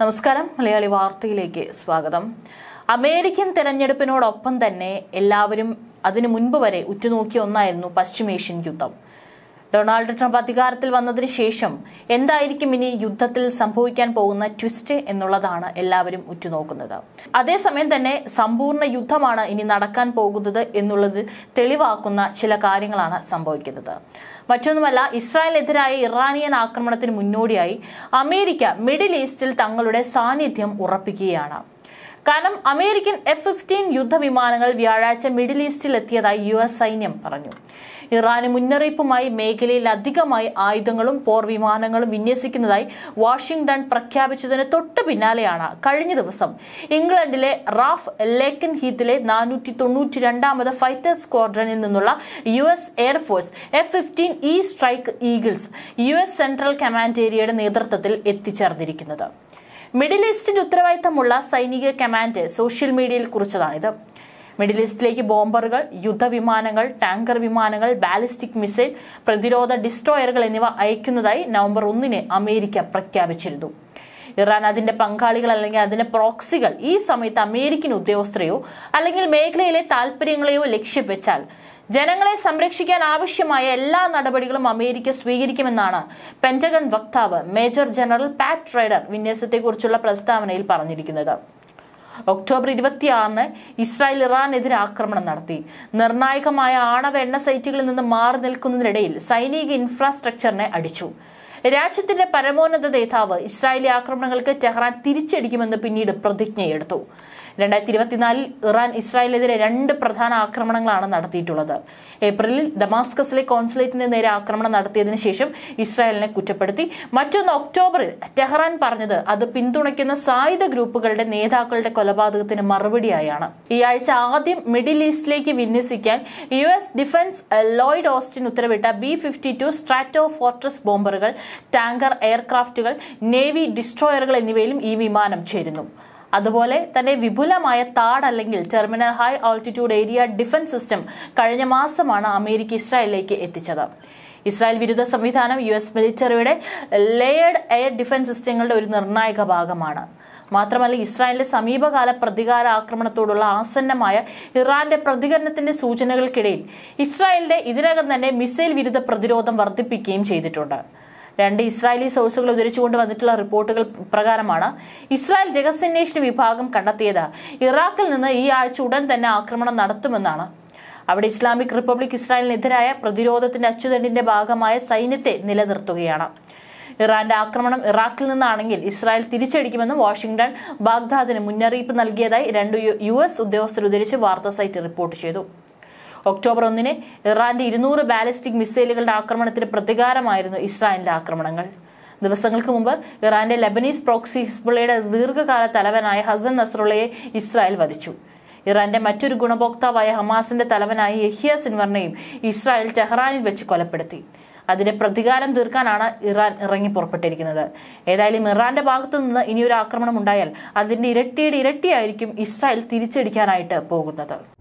നമസ്കാരം മലയാളി വാർത്തയിലേക്ക് സ്വാഗതം അമേരിക്കൻ തെരഞ്ഞെടുപ്പിനോടൊപ്പം തന്നെ എല്ലാവരും അതിനു മുൻപ് വരെ ഉറ്റുനോക്കിയ ഒന്നായിരുന്നു പശ്ചിമേഷ്യൻ യുദ്ധം ഡൊണാൾഡ് ട്രംപ് അധികാരത്തിൽ വന്നതിന് ശേഷം എന്തായിരിക്കും ഇനി യുദ്ധത്തിൽ സംഭവിക്കാൻ പോകുന്ന ട്വിസ്റ്റ് എന്നുള്ളതാണ് എല്ലാവരും ഉറ്റുനോക്കുന്നത് അതേസമയം തന്നെ സമ്പൂർണ്ണ യുദ്ധമാണ് ഇനി നടക്കാൻ പോകുന്നത് എന്നുള്ളത് തെളിവാക്കുന്ന ചില കാര്യങ്ങളാണ് സംഭവിക്കുന്നത് മറ്റൊന്നുമല്ല ഇസ്രായേലിനെതിരായ ഇറാനിയൻ ആക്രമണത്തിന് മുന്നോടിയായി അമേരിക്ക മിഡിൽ ഈസ്റ്റിൽ തങ്ങളുടെ സാന്നിധ്യം ഉറപ്പിക്കുകയാണ് കാരണം അമേരിക്കൻ എഫ് ഫിഫ്റ്റീൻ യുദ്ധവിമാനങ്ങൾ വ്യാഴാഴ്ച മിഡിൽ ഈസ്റ്റിൽ എത്തിയതായി യു എസ് സൈന്യം പറഞ്ഞു ഇറാന് മുന്നറിയിപ്പുമായി മേഖലയിൽ അധികമായി ആയുധങ്ങളും പോർ വിമാനങ്ങളും വിന്യസിക്കുന്നതായി വാഷിംഗ്ടൺ പ്രഖ്യാപിച്ചതിന് തൊട്ടു പിന്നാലെയാണ് കഴിഞ്ഞ ദിവസം ഇംഗ്ലണ്ടിലെ റാഫ് ലേക്കൻ ഹീത്തിലെ നാനൂറ്റി തൊണ്ണൂറ്റി രണ്ടാമത് ഫൈറ്റർ സ്ക്വാഡ്രനിൽ നിന്നുള്ള U S air force F fifteen E strike eagles U S central command ഏരിയയുടെ നേതൃത്വത്തിൽ എത്തിച്ചേർന്നിരിക്കുന്നത് മിഡിൽ ഈസ്റ്റിന്റെ ഉത്തരവാദിത്തമുള്ള സൈനിക കമാൻഡ് സോഷ്യൽ മീഡിയയിൽ കുറിച്ചതാണിത് മിഡിൽ ഈസ്റ്റിലേക്ക് ബോംബറുകൾ യുദ്ധവിമാനങ്ങൾ ടാങ്കർ വിമാനങ്ങൾ ബാലിസ്റ്റിക് മിസൈൽ പ്രതിരോധ ഡിസ്ട്രോയറുകൾ എന്നിവ അയക്കുന്നതായി നവംബർ ഒന്നിന് അമേരിക്ക പ്രഖ്യാപിച്ചിരുന്നു ഇറാൻ അതിന്റെ പങ്കാളികൾ അല്ലെങ്കിൽ അതിന്റെ പ്രോക്സികൾ ഈ സമയത്ത് അമേരിക്കൻ ഉദ്യോഗസ്ഥരെയോ അല്ലെങ്കിൽ മേഖലയിലെ താൽപര്യങ്ങളെയോ ലക്ഷ്യം വെച്ചാൽ ജനങ്ങളെ സംരക്ഷിക്കാൻ ആവശ്യമായ എല്ലാ നടപടികളും അമേരിക്ക സ്വീകരിക്കുമെന്നാണ് പെന്റഗൺ വക്താവ് മേജർ ജനറൽ പാറ്റ് റൈഡർ വിന്യാസത്തെക്കുറിച്ചുള്ള പ്രസ്താവനയിൽ പറഞ്ഞിരിക്കുന്നത് ഒക്ടോബർ ഇരുപത്തിയാറിന് ഇസ്രായേൽ ഇറാനെതിരെ ആക്രമണം നടത്തി നിർണായകമായ ആണവ എണ്ണ സൈറ്റുകളിൽ നിന്ന് മാറി നിൽക്കുന്നതിനിടയിൽ സൈനിക ഇൻഫ്രാസ്ട്രക്ചറിനെ അടിച്ചു രാജ്യത്തിന്റെ പരമോന്നത നേതാവ് ഇസ്രായേലി ആക്രമണങ്ങൾക്ക് ടെഹ്റാൻ തിരിച്ചടിക്കുമെന്ന് പിന്നീട് പ്രതിജ്ഞയെടുത്തു രണ്ടായിരത്തി ഇരുപത്തിനാലിൽ ഇറാൻ ഇസ്രായേലിനെതിരെ രണ്ട് പ്രധാന ആക്രമണങ്ങളാണ് നടത്തിയിട്ടുള്ളത് ഏപ്രിലിൽ ഡമാസ്കസിലെ കോൺസുലേറ്റിന് നേരെ ആക്രമണം നടത്തിയതിനു ശേഷം ഇസ്രായേലിനെ കുറ്റപ്പെടുത്തി മറ്റൊന്ന് ഒക്ടോബറിൽ ടെഹ്റാൻ പറഞ്ഞത് അത് പിന്തുണയ്ക്കുന്ന സായുധ ഗ്രൂപ്പുകളുടെ നേതാക്കളുടെ കൊലപാതകത്തിന് മറുപടിയായാണ് ഈ ആഴ്ച ആദ്യം മിഡിൽ ഈസ്റ്റിലേക്ക് വിന്യസിക്കാൻ U S defence Lloyd Austin ഉത്തരവിട്ട B fifty two Stratofortress ബോംബറുകൾ ടാങ്കർ എയർക്രാഫ്റ്റുകൾ നേവി ഡിസ്ട്രോയറുകൾ എന്നിവയിലും ഈ വിമാനം ചേരുന്നു അതുപോലെ തന്നെ വിപുലമായ താഡ് അല്ലെങ്കിൽ terminal high altitude area defence system കഴിഞ്ഞ മാസമാണ് അമേരിക്ക ഇസ്രായേലിലേക്ക് എത്തിച്ചത് ഇസ്രായേൽ വിരുദ്ധ സംവിധാനം യു എസ് മിലിറ്ററിയുടെ ലേയേർഡ് എയർ ഡിഫൻസ് സിസ്റ്റങ്ങളുടെ ഒരു നിർണായക ഭാഗമാണ് മാത്രമല്ല ഇസ്രായേലിന്റെ സമീപകാല പ്രതികാര ആക്രമണത്തോടുള്ള ആസന്നമായ ഇറാന്റെ പ്രതികരണത്തിന്റെ സൂചനകൾക്കിടയിൽ ഇസ്രായേലിന്റെ ഇതിനകം തന്നെ മിസൈൽ വിരുദ്ധ പ്രതിരോധം വർദ്ധിപ്പിക്കുകയും ചെയ്തിട്ടുണ്ട് രണ്ട് ഇസ്രായേലി സോഴ്സുകൾ ഉദ്ധരിച്ചുകൊണ്ട് വന്നിട്ടുള്ള റിപ്പോർട്ടുകൾ പ്രകാരമാണ് ഇസ്രായേൽ രഹസ്യാന്വേഷണ വിഭാഗം കണ്ടെത്തിയത് ഇറാഖിൽ നിന്ന് ഈ ആഴ്ച ഉടൻ തന്നെ ആക്രമണം നടത്തുമെന്നാണ് അവിടെ ഇസ്ലാമിക് റിപ്പബ്ലിക് ഇസ്രായേലിനെതിരായ പ്രതിരോധത്തിന്റെ അച്ചുതണ്ടിന്റെ ഭാഗമായ സൈന്യത്തെ നിലനിർത്തുകയാണ് ഇറാന്റെ ആക്രമണം ഇറാഖിൽ നിന്നാണെങ്കിൽ ഇസ്രായേൽ തിരിച്ചടിക്കുമെന്ന് വാഷിംഗ്ടൺ ബാഗ്ദാദിന് മുന്നറിയിപ്പ് നൽകിയതായി രണ്ട് യു എസ് ഉദ്യോഗസ്ഥർ ഉദ്ധരിച്ച് വാർത്താ സൈറ്റ് റിപ്പോർട്ട് ചെയ്തു ഒക്ടോബർ ഒന്നിന് ഇറാന്റെ ഇരുന്നൂറ് ബാലിസ്റ്റിക് മിസൈലുകളുടെ ആക്രമണത്തിന് പ്രതികാരമായിരുന്നു ഇസ്രായേലിന്റെ ആക്രമണങ്ങൾ ദിവസങ്ങൾക്ക് മുമ്പ് ഇറാന്റെ ലബനീസ് പ്രോക്സി ഹിസ്ബുള്ളയുടെ ദീർഘകാല തലവനായ ഹസൻ നസ്രുള്ളയെ ഇസ്രായേൽ വധിച്ചു ഇറാന്റെ മറ്റൊരു ഗുണഭോക്താവായ ഹമാസിന്റെ തലവനായ യഹിയ സിൻവറിനെയും ഇസ്രായേൽ ടെഹ്റാനിൽ വെച്ച് കൊലപ്പെടുത്തി അതിന്റെ പ്രതികാരം തീർക്കാനാണ് ഇറാൻ ഇറങ്ങി പുറപ്പെട്ടിരിക്കുന്നത് ഏതായാലും ഇറാന്റെ ഭാഗത്തു നിന്ന് ഇനിയൊരു ആക്രമണം ഉണ്ടായാൽ അതിന്റെ ഇരട്ടിയുടെ ഇരട്ടിയായിരിക്കും ഇസ്രായേൽ തിരിച്ചടിക്കാനായിട്ട് പോകുന്നത്